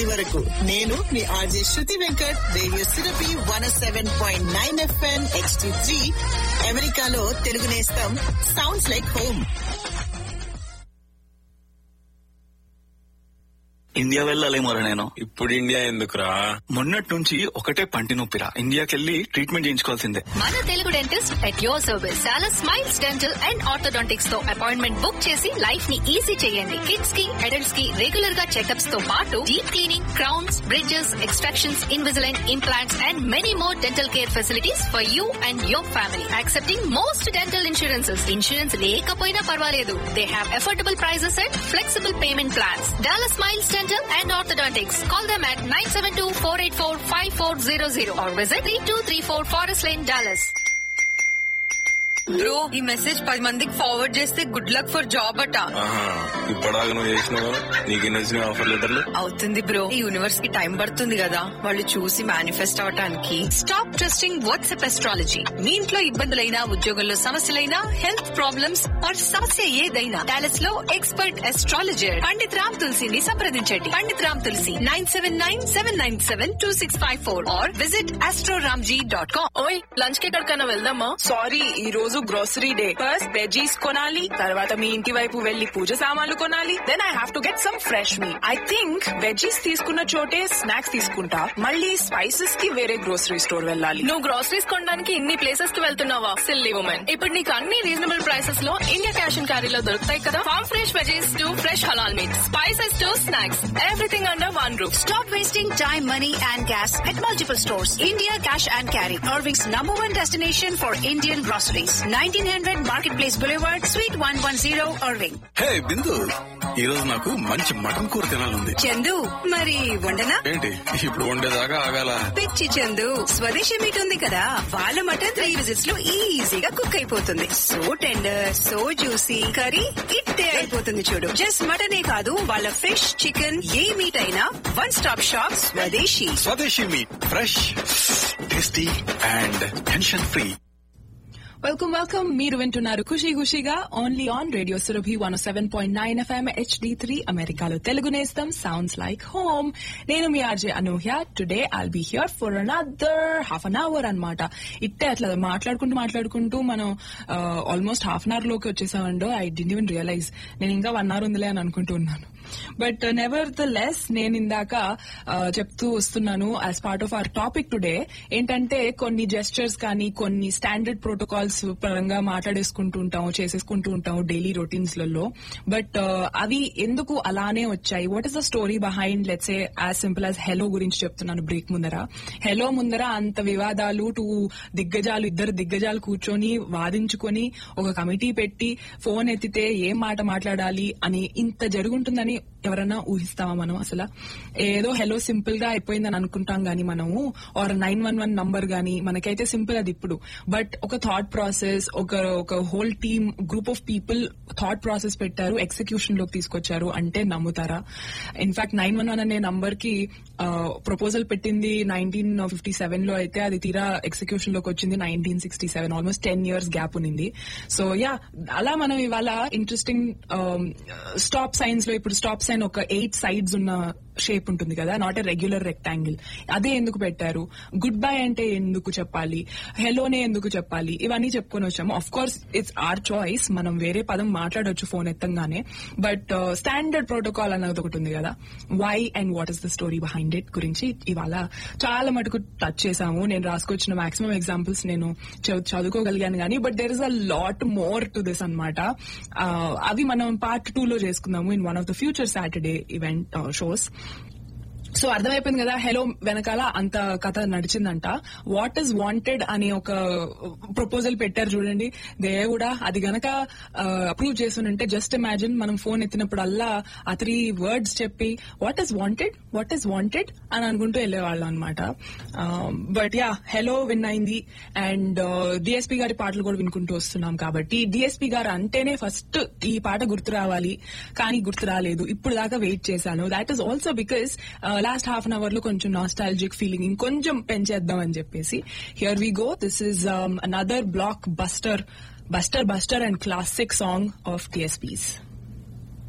పది వరకు నేను మీ RJ Shruti Venkat radio Surabhi one seven point nine FM HD three అమెరికాలో తెలుగు నేస్తం సౌండ్స్ లైక్ హోమ్ ఇండియా వెళ్ళాలేమోరా నేను ఇప్పుడు ఇండియా ఎందుకురా మొన్నటి నుంచి ఒకటే పంటి నొప్పిరా ఇండియాకెళ్ళి ట్రీట్మెంట్ చేయించుకోవాల్సిందే మన Telugu dentist at your service చాలా స్మైల్స్ డెంటల్ అండ్ ఆర్థోడాంటిక్స్ తో అపాయింట్మెంట్ బుక్ చేసి లైఫ్ ని ఈజీ చేయండి కిడ్స్ కి అడల్ట్స్ కి రెగ్యులర్ గా చెకప్స్ తో పాటు deep cleaning crowns bridges extractions Invisalign implants and many more dental care facilities for you and your family accepting most dental insurances insurance లేకపోయినా పర్వాలేదు they have affordable prices and flexible payment plans dollar smiles dental and orthodontics call them at nine seven two four eight four five four zero zero or visit three two three four forest lane Dallas bro ఈ message పది మందికి forward చేస్తే good luck for job అట ఆహా ఇప్పటిదాకా నువ్వు చేసినావు నీకు ఎన్ని వచ్చినాయి ఆఫర్ లెటర్లు అవుతుంది బ్రో ఈ యూనివర్స్ కి టైం పడుతుంది కదా వాళ్ళు చూసి మేనిఫెస్ట్ అవటానికి స్టాప్ ట్రస్టింగ్ వాట్సాప్ ఎస్ట్రాలజీ మీ ఇంట్లో ఇబ్బందులైనా ఉద్యోగంలో సమస్యలైనా హెల్త్ ప్రాబ్లమ్స్ ఆర్ సమస్య ఏదైనా డాలస్ లో ఎక్స్పర్ట్ ఎస్ట్రాలజర్ పండిత్ రామ్ తులసిని సంప్రదించండి Pandit Ram Tulasi nine seven nine seven nine seven two six five four or visit Astroramji dot com ఓయ్ లంచ్ కి ఎక్కడికైనా వెళ్దామా సారీ ఈ రోజు గ్రోసరీ డే ఫస్ట్ వెజీస్ కొనాలి తర్వాత మీ ఇంటి వైపు వెళ్లి పూజ సామాన్లు కొనాలి then I have to get some fresh మీ ఐ థింక్ వెజీస్ తీసుకున్న చోటే స్నాక్స్ తీసుకుంటా మళ్ళీ స్పైసెస్ కి వేరే గ్రోసరీ స్టోర్ వెళ్ళాలి నువ్వు గ్రోసరీస్ కొనడానికి ఇన్ని ప్లేసెస్ కి వెళ్తున్నావా సిల్లీ ఉమెన్ ఇప్పుడు నీకు అన్ని రీజనబుల్ ప్రైసెస్ లో ఇండియా క్యాష్ అండ్ క్యారీలో దొరుకుతాయి కదా farm fresh veggies to fresh halal meat spices to snacks everything under one roof Stop wasting time, money, and gas at multiple stores. India Cash and Carry, Irving's number one destination for Indian groceries. 1900 Marketplace Boulevard, Suite 110, Irving. Hey Bindu ఈ రోజు నాకు మంచి mutton కూర తినాలంది చందు మరి వండనా ఏంటి ఇప్పుడు వండేదాకా ఆగాల పిచ్చి చందు స్వదేశీ మీట్ ఉంది కదా వాళ్ళ మటన్ త్రీ విజిట్స్ లో ఈజీగా కుక్ అయిపోతుంది so tender so juicy curry ఇట్టే అయిపోతుంది చూడు జస్ట్ మటనే కాదు వాళ్ళ ఫిష్ చికెన్ ఏ మీట్ అయినా one stop shop Swadeshi Swadeshi meat fresh tasty and tension free welcome welcome మీరు వింటున్నారు ఖుషీ ఖుషిగా only on radio Surabhi one seven point nine FM HD three అమెరికాలో తెలుగు నేస్తం సౌండ్స్ లైక్ హోమ్ నేను మీ RJ Anuhya today I'll be here for another half an hour అనమాట ఇట్టే అట్లా మాట్లాడుకుంటూ మాట్లాడుకుంటూ మనం ఆల్మోస్ట్ హాఫ్ అన్ అవర్ లోకి వచ్చేసామండో ఐ డి ఈవెన్ రియలైజ్ నేను ఇంకా వన్ అవర్ ఉందిలే అని అనుకుంటూ ఉన్నాను బట్ నెవర్ ద లెస్ నేను ఇందాక uh, చెప్తూ వస్తున్నాను as part of our topic today ఏంటంటే కొన్ని జెస్చర్స్ కానీ కొన్ని స్టాండర్డ్ ప్రోటోకాల్స్ పరంగా మాట్లాడేసుకుంటూ ఉంటాం చేసేసుకుంటూ ఉంటాం డైలీ రొటీన్స్ లలో బట్ అవి ఎందుకు అలానే వచ్చాయి what is the story behind let's ఏ యాజ్ సింపుల్ యాజ్ హెలో గురించి చెప్తున్నాను బ్రేక్ ముందర హెలో ముందర అంత వివాదాలు టూ దిగ్గజాలు ఇద్దరు దిగ్గజాలు కూర్చొని వాదించుకొని ఒక కమిటీ పెట్టి ఫోన్ ఎత్తితే ఏం మాట మాట్లాడాలి అని ఇంత జరుగుంటుందని ఎవరన్నా ఊహిస్తామా మనం అసలు ఏదో హెలో సింపుల్ గా అయిపోయిందని అనుకుంటాం గానీ మనము or nine one one number గానీ మనకైతే సింపుల్ అది ఇప్పుడు బట్ ఒక థాట్ ప్రాసెస్ ఒక ఒక whole team group of people thought process పెట్టారు ఎగ్జిక్యూషన్ లోకి తీసుకొచ్చారు అంటే నమ్ముతారా ఇన్ఫాక్ట్ నైన్ వన్ వన్ అనే నంబర్ కి ప్రపోజల్ పెట్టింది నైన్టీన్ ఫిఫ్టీ సెవెన్ లో అయితే అది తీరా ఎగ్జిక్యూషన్ లోకి వచ్చింది nineteen sixty seven almost ten years gap ఉంది సో యా అలా మనం ఇవాళ ఇంట్రెస్టింగ్ స్టాప్ సైన్స్ లో ఇప్పుడు స్టాప్ సైన్ ఒక ఎయిట్ సైడ్స్ ఉన్న షేప్ ఉంటుంది కదా నాట్ ఎ రెగ్యులర్ రెక్టాంగిల్ అదే ఎందుకు పెట్టారు గుడ్ బై అంటే ఎందుకు చెప్పాలి హెలోనే ఎందుకు చెప్పాలి ఇవన్నీ చెప్పుకొని వచ్చాము of course it's our choice మనం వేరే పదం మాట్లాడొచ్చు ఫోన్ ఎత్తంగానే బట్ స్టాండర్డ్ ప్రోటోకాల్ అన్నది ఒకటి ఉంది కదా why and what is the story behind it గురించి ఇవాళ చాలా మటుకు టచ్ చేశాము నేను రాసుకొచ్చిన మాక్సిమం ఎగ్జాంపుల్స్ నేను చదువు- చదువుకోగలిగాను కానీ but there is a lot more to this అనమాట అవి మనం పార్ట్ టూ లో చేసుకుందాము in one of the future Saturday event shows so అర్థమైపోయింది కదా హెలో వెనకాల అంత కథ నడిచిందంట వాట్ ఈస్ వాంటెడ్ అనే ఒక ప్రపోజల్ పెట్టారు చూడండి దేవుడా అది గనక అప్రూవ్ చేస్తుంటే జస్ట్ ఇమాజిన్ మనం ఫోన్ ఎత్తినప్పుడల్లా ఆ త్రీ వర్డ్స్ చెప్పి what is wanted what is wanted అని అనుకుంటూ వెళ్ళేవాళ్ళం అనమాట బట్ యా హెలో విన్ అయింది అండ్ డిఎస్పీ గారి పాటలు కూడా వినుకుంటూ వస్తున్నాం కాబట్టి డిఎస్పీ గారు అంటేనే ఫస్ట్ ఈ పాట గుర్తు రావాలి కానీ గుర్తు రాలేదు ఇప్పుడు దాకా వెయిట్ చేశాను that is also because last half an hour లో కొంచెం నాస్టాలజిక్ ఫీలింగ్ ఇంకొంచెం పెంచేద్దాం అని చెప్పేసి here we go this is another blockbuster buster buster and classic song of టిఎస్పీస్